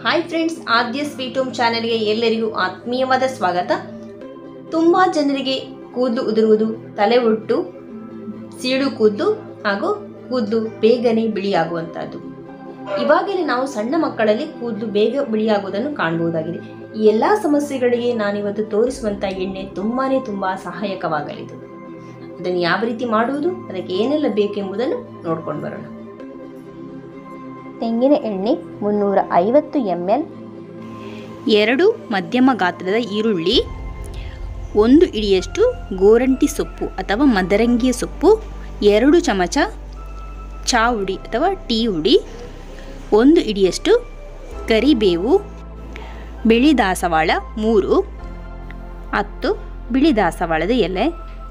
hi friends Aadya sweet home ಚಾನೆಲ್ಗೆ ಎಲ್ಲರಿಗೂ ಆತ್ಮೀಯವಾದ ಸ್ವಾಗತ ತುಂಬ ಜನರಿಗೆ ಕೂದಲು ಉದುರುವುದು ತಲೆ ಒಟ್ಟು ಸೀಳು ಕೂದಲು ಹಾಗೂ ಕೂದಲು ಬೇಗನೆ ಬಿಳಿಯಾಗುವಂಥದ್ದು ಇವಾಗಲೇ ನಾವು ಸಣ್ಣ ಮಕ್ಕಳಲ್ಲಿ ಕೂದಲು ಬೇಗ ಬಿಳಿಯಾಗುವುದನ್ನು ಕಾಣಬಹುದಾಗಿದೆ ಈ ಎಲ್ಲ ಸಮಸ್ಯೆಗಳಿಗೆ ನಾನಿವತ್ತು ತೋರಿಸುವಂಥ ಎಣ್ಣೆ ತುಂಬಾ ತುಂಬ ಸಹಾಯಕವಾಗಲಿದೆ ಅದನ್ನು ಯಾವ ರೀತಿ ಮಾಡುವುದು ಅದಕ್ಕೆ ಏನೆಲ್ಲ ಬೇಕೆಂಬುದನ್ನು ನೋಡ್ಕೊಂಡು ಬರೋಣ ತೆಂಗಿನ ಎಣ್ಣೆ ಮುನ್ನೂರ ಐವತ್ತು ಎಮ್ ಎಲ್ ಎರಡು ಮಧ್ಯಮ ಗಾತ್ರದ ಈರುಳ್ಳಿ ಒಂದು ಇಡಿಯಷ್ಟು ಗೋರಂಟಿ ಸೊಪ್ಪು ಅಥವಾ ಮದರಂಗಿಯ ಸೊಪ್ಪು ಎರಡು ಚಮಚ ಚಾ ಉಡಿ ಅಥವಾ ಟೀ ಉಡಿ ಒಂದು ಇಡಿಯಷ್ಟು ಕರಿಬೇವು ಬಿಳಿ ದಾಸವಾಳ ಮೂರು ಹತ್ತು ಬಿಳಿ ದಾಸವಾಳದ ಎಲೆ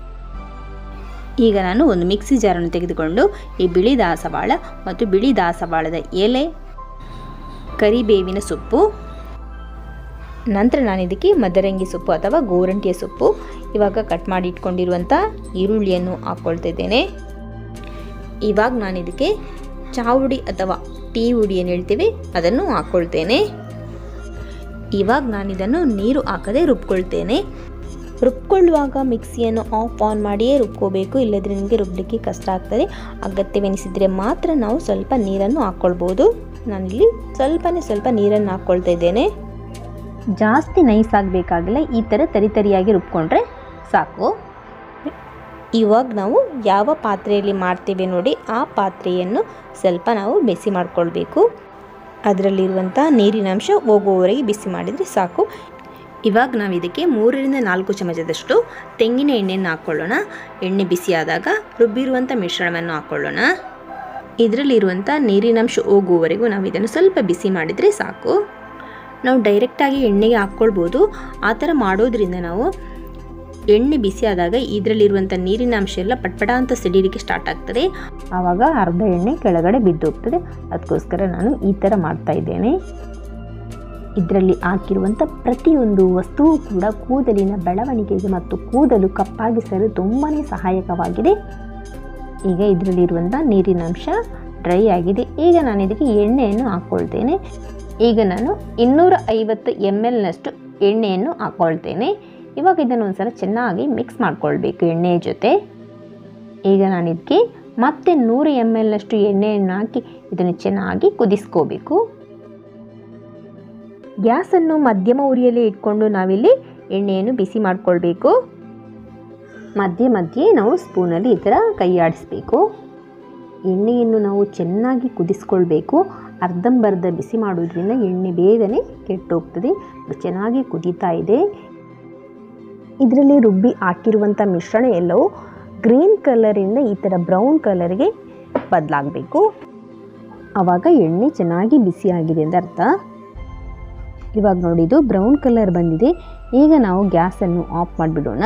ಈಗ ನಾನು ಒಂದು ಮಿಕ್ಸಿ ಜಾರನ್ನು ತೆಗೆದುಕೊಂಡು ಈ ಬಿಳಿ ದಾಸವಾಳ ಮತ್ತು ಬಿಳಿ ದಾಸವಾಳದ ಎಲೆ ಕರಿಬೇವಿನ ಸೊಪ್ಪು ನಂತರ ನಾನು ಇದಕ್ಕೆ ಮದರಂಗಿ ಸೊಪ್ಪು ಅಥವಾ ಗೋರಂಟಿಯ ಸೊಪ್ಪು ಇವಾಗ ಕಟ್ ಮಾಡಿ ಇಟ್ಕೊಂಡಿರುವಂಥ ಈರುಳ್ಳಿಯನ್ನು ಹಾಕ್ಕೊಳ್ತಾ ಇದ್ದೇನೆ ಇವಾಗ ನಾನು ಇದಕ್ಕೆ ಚಾವುಡಿ ಅಥವಾ ಟೀ ಉಡಿ ಏನು ಹೇಳ್ತೀವಿ ಅದನ್ನು ಹಾಕ್ಕೊಳ್ತೇನೆ ಇವಾಗ ನಾನು ಇದನ್ನು ನೀರು ಹಾಕದೆ ರುಬ್ಕೊಳ್ತೇನೆ ರುಬ್ಕೊಳ್ಳುವಾಗ ಮಿಕ್ಸಿಯನ್ನು ಆಫ್ ಆನ್ ಮಾಡಿಯೇ ರುಬ್ಕೋಬೇಕು ಇಲ್ಲದ್ರೆ ನಿಮಗೆ ರುಬ್ಬಲಿಕ್ಕೆ ಕಷ್ಟ ಆಗ್ತದೆ ಅಗತ್ಯವೆನಿಸಿದರೆ ಮಾತ್ರ ನಾವು ಸ್ವಲ್ಪ ನೀರನ್ನು ಹಾಕ್ಕೊಳ್ಬೋದು ನಾನಿಲ್ಲಿ ಸ್ವಲ್ಪನೇ ಸ್ವಲ್ಪ ನೀರನ್ನು ಹಾಕ್ಕೊಳ್ತಾ ಇದ್ದೇನೆ ಜಾಸ್ತಿ ನೈಸ್ ಆಗಬೇಕಾಗಿಲ್ಲ ಈ ಥರ ತರಿ ತರಿಯಾಗಿ ರುಬ್ಕೊಂಡ್ರೆ ಸಾಕು ಇವಾಗ ನಾವು ಯಾವ ಪಾತ್ರೆಯಲ್ಲಿ ಮಾಡ್ತೇವೆ ನೋಡಿ ಆ ಪಾತ್ರೆಯನ್ನು ಸ್ವಲ್ಪ ನಾವು ಬಿಸಿ ಮಾಡಿಕೊಳ್ಬೇಕು ಅದರಲ್ಲಿರುವಂಥ ನೀರಿನಾಂಶ ಹೋಗುವವರೆಗೆ ಬಿಸಿ ಮಾಡಿದರೆ ಸಾಕು ಇವಾಗ ನಾವು ಇದಕ್ಕೆ ಮೂರರಿಂದ ನಾಲ್ಕು ಚಮಚದಷ್ಟು ತೆಂಗಿನ ಎಣ್ಣೆಯನ್ನು ಹಾಕ್ಕೊಳ್ಳೋಣ ಎಣ್ಣೆ ಬಿಸಿಯಾದಾಗ ರುಬ್ಬಿರುವಂಥ ಮಿಶ್ರಣವನ್ನು ಹಾಕ್ಕೊಳ್ಳೋಣ ಇದರಲ್ಲಿರುವಂಥ ನೀರಿನಾಂಶ ಹೋಗುವವರೆಗೂ ನಾವು ಇದನ್ನು ಸ್ವಲ್ಪ ಬಿಸಿ ಮಾಡಿದರೆ ಸಾಕು ನಾವು ಡೈರೆಕ್ಟಾಗಿ ಎಣ್ಣೆಗೆ ಹಾಕ್ಕೊಳ್ಬೋದು ಆ ಥರ ಮಾಡೋದ್ರಿಂದ ನಾವು ಎಣ್ಣೆ ಬಿಸಿ ಆದಾಗ ಇದರಲ್ಲಿರುವಂಥ ನೀರಿನ ಅಂಶ ಎಲ್ಲ ಪಟ್ಪಟ ಅಂತ ಸಿಡಿಲಿಕ್ಕೆ ಸ್ಟಾರ್ಟ್ ಆಗ್ತದೆ ಆವಾಗ ಅರ್ಧ ಎಣ್ಣೆ ಕೆಳಗಡೆ ಬಿದ್ದು ಹೋಗ್ತದೆ ಅದಕ್ಕೋಸ್ಕರ ನಾನು ಈ ಥರ ಮಾಡ್ತಾ ಇದ್ದೇನೆ ಇದರಲ್ಲಿ ಹಾಕಿರುವಂಥ ಪ್ರತಿಯೊಂದು ವಸ್ತುವು ಕೂಡ ಕೂದಲಿನ ಬೆಳವಣಿಗೆಗೆ ಮತ್ತು ಕೂದಲು ಕಪ್ಪಾಗಿಸಲು ತುಂಬಾ ಸಹಾಯಕವಾಗಿದೆ ಈಗ ಇದರಲ್ಲಿರುವಂಥ ನೀರಿನಾಂಶ ಡ್ರೈ ಆಗಿದೆ ಈಗ ನಾನು ಇದಕ್ಕೆ ಎಣ್ಣೆಯನ್ನು ಹಾಕ್ಕೊಳ್ತೇನೆ ಈಗ ನಾನು ಇನ್ನೂರ ಐವತ್ತು ಎಮ್ ಎಲ್ನಷ್ಟು ಎಣ್ಣೆಯನ್ನು ಹಾಕ್ಕೊಳ್ತೇನೆ ಇವಾಗ ಇದನ್ನು ಒಂದ್ಸಲ ಚೆನ್ನಾಗಿ ಮಿಕ್ಸ್ ಮಾಡ್ಕೊಳ್ಬೇಕು ಎಣ್ಣೆಯ ಜೊತೆ ಈಗ ನಾನು ಇದಕ್ಕೆ ಮತ್ತೆ ನೂರು ಎಮ್ ಎಲ್ನಷ್ಟು ಎಣ್ಣೆಯನ್ನು ಹಾಕಿ ಇದನ್ನು ಚೆನ್ನಾಗಿ ಕುದಿಸ್ಕೋಬೇಕು ಗ್ಯಾಸನ್ನು ಮಧ್ಯಮ ಉರಿಯಲ್ಲಿ ಇಟ್ಕೊಂಡು ನಾವಿಲ್ಲಿ ಎಣ್ಣೆಯನ್ನು ಬಿಸಿ ಮಾಡಿಕೊಳ್ಬೇಕು ಮಧ್ಯೆ ಮಧ್ಯೆ ನಾವು ಸ್ಪೂನಲ್ಲಿ ಈ ಥರ ಕೈ ಆಡಿಸ್ಬೇಕು ಎಣ್ಣೆಯನ್ನು ನಾವು ಚೆನ್ನಾಗಿ ಕುದಿಸ್ಕೊಳ್ಬೇಕು ಅರ್ಧಂಬರ್ಧ ಬಿಸಿ ಮಾಡೋದ್ರಿಂದ ಎಣ್ಣೆ ಬೇಗನೆ ಕೆಟ್ಟೋಗ್ತದೆ ಇದು ಚೆನ್ನಾಗಿ ಕುದೀತಾ ಇದೆ ಇದರಲ್ಲಿ ರುಬ್ಬಿ ಹಾಕಿರುವಂಥ ಮಿಶ್ರಣ ಎಲ್ಲವೂ ಗ್ರೀನ್ ಕಲರಿಂದ ಈ ಥರ ಬ್ರೌನ್ ಕಲರ್ಗೆ ಬದಲಾಗಬೇಕು ಆವಾಗ ಎಣ್ಣೆ ಚೆನ್ನಾಗಿ ಬಿಸಿಯಾಗಿದೆ ಅಂತ ಅರ್ಥ ಇವಾಗ ನೋಡಿದ್ದು ಬ್ರೌನ್ ಕಲರ್ ಬಂದಿದೆ ಈಗ ನಾವು ಗ್ಯಾಸನ್ನು ಆಫ್ ಮಾಡಿಬಿಡೋಣ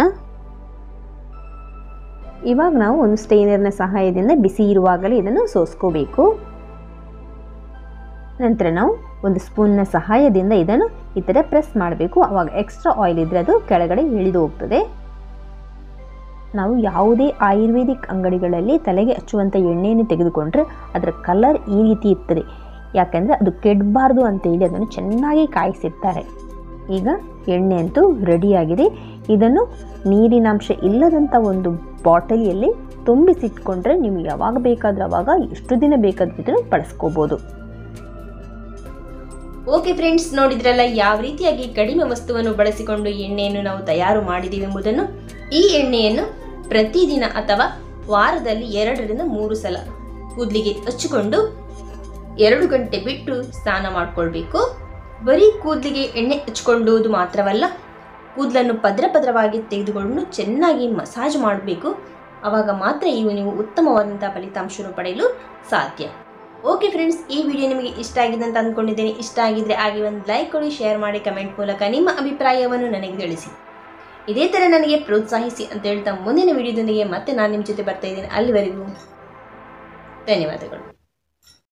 ಇವಾಗ ನಾವು ಒಂದು ಸ್ಟೈನರ್ನ ಸಹಾಯದಿಂದ ಬಿಸಿ ಇರುವಾಗಲೇ ಇದನ್ನು ಸೋಸ್ಕೋಬೇಕು ನಂತರ ನಾವು ಒಂದು ಸ್ಪೂನ್ನ ಸಹಾಯದಿಂದ ಇದನ್ನು ಈ ಥರ ಪ್ರೆಸ್ ಮಾಡಬೇಕು ಆವಾಗ ಎಕ್ಸ್ಟ್ರಾ ಆಯಿಲ್ ಇದ್ದರೆ ಅದು ಕೆಳಗಡೆ ಇಳಿದು ಹೋಗ್ತದೆ ನಾವು ಯಾವುದೇ ಆಯುರ್ವೇದಿಕ್ ಅಂಗಡಿಗಳಲ್ಲಿ ತಲೆಗೆ ಹಚ್ಚುವಂಥ ಎಣ್ಣೆಯನ್ನು ತೆಗೆದುಕೊಂಡ್ರೆ ಅದರ ಕಲರ್ ಈ ರೀತಿ ಇರ್ತದೆ ಯಾಕೆಂದರೆ ಅದು ಕೆಡಬಾರ್ದು ಅಂತೇಳಿ ಅದನ್ನು ಚೆನ್ನಾಗಿ ಕಾಯಿಸಿರ್ತಾರೆ ಈಗ ಎಣ್ಣೆ ಅಂತೂ ರೆಡಿಯಾಗಿದೆ ಇದನ್ನು ನೀರಿನಾಂಶ ಇಲ್ಲದಂಥ ಒಂದು ಬಾಟಲಿಯಲ್ಲಿ ತುಂಬಿಸಿಟ್ಕೊಂಡ್ರೆ ನೀವು ಯಾವಾಗ ಬೇಕಾದ್ರೆ ಅವಾಗ ಎಷ್ಟು ದಿನ ಬೇಕಾದ್ರೂ ಇದನ್ನು ಬಳಸ್ಕೋಬೋದು ಓಕೆ ಫ್ರೆಂಡ್ಸ್ ನೋಡಿದ್ರಲ್ಲ ಯಾವ ರೀತಿಯಾಗಿ ಕಡಿಮೆ ವಸ್ತುವನ್ನು ಬಳಸಿಕೊಂಡು ಎಣ್ಣೆಯನ್ನು ನಾವು ತಯಾರು ಮಾಡಿದ್ದೀವಿ ಎಂಬುದನ್ನು ಈ ಎಣ್ಣೆಯನ್ನು ಪ್ರತಿದಿನ ಅಥವಾ ವಾರದಲ್ಲಿ ಎರಡರಿಂದ ಮೂರು ಸಲ ಕೂದಲಿಗೆ ಹಚ್ಚಿಕೊಂಡು ಎರಡು ಗಂಟೆ ಬಿಟ್ಟು ಸ್ನಾನ ಮಾಡಿಕೊಳ್ಬೇಕು ಬರೀ ಕೂದಲಿಗೆ ಎಣ್ಣೆ ಹಚ್ಕೊಳ್ಳುವುದು ಮಾತ್ರವಲ್ಲ ಕೂದಲನ್ನು ಪದ್ರ ಪದ್ರವಾಗಿ ತೆಗೆದುಕೊಂಡು ಚೆನ್ನಾಗಿ ಮಸಾಜ್ ಮಾಡಬೇಕು ಆವಾಗ ಮಾತ್ರ ಇವು ನೀವು ಉತ್ತಮವಾದಂಥ ಫಲಿತಾಂಶವನ್ನು ಪಡೆಯಲು ಸಾಧ್ಯ ಓಕೆ ಫ್ರೆಂಡ್ಸ್ ಈ ವಿಡಿಯೋ ನಿಮಗೆ ಇಷ್ಟ ಆಗಿದೆ ಅಂತ ಅಂದ್ಕೊಂಡಿದ್ದೇನೆ ಇಷ್ಟ ಆಗಿದ್ರೆ ಹಾಗೆ ಒಂದು ಲೈಕ್ ಕೊಡಿ ಶೇರ್ ಮಾಡಿ ಕಮೆಂಟ್ ಮೂಲಕ ನಿಮ್ಮ ಅಭಿಪ್ರಾಯವನ್ನು ನನಗೆ ತಿಳಿಸಿ ಇದೇ ಥರ ನನಗೆ ಪ್ರೋತ್ಸಾಹಿಸಿ ಅಂತ ಹೇಳ್ತಾ ಮುಂದಿನ ವಿಡಿಯೋದೊಂದಿಗೆ ಮತ್ತೆ ನಾನು ನಿಮ್ಮ ಜೊತೆ ಬರ್ತಾ ಇದ್ದೇನೆ ಅಲ್ಲಿವರೆಗೂ ಧನ್ಯವಾದಗಳು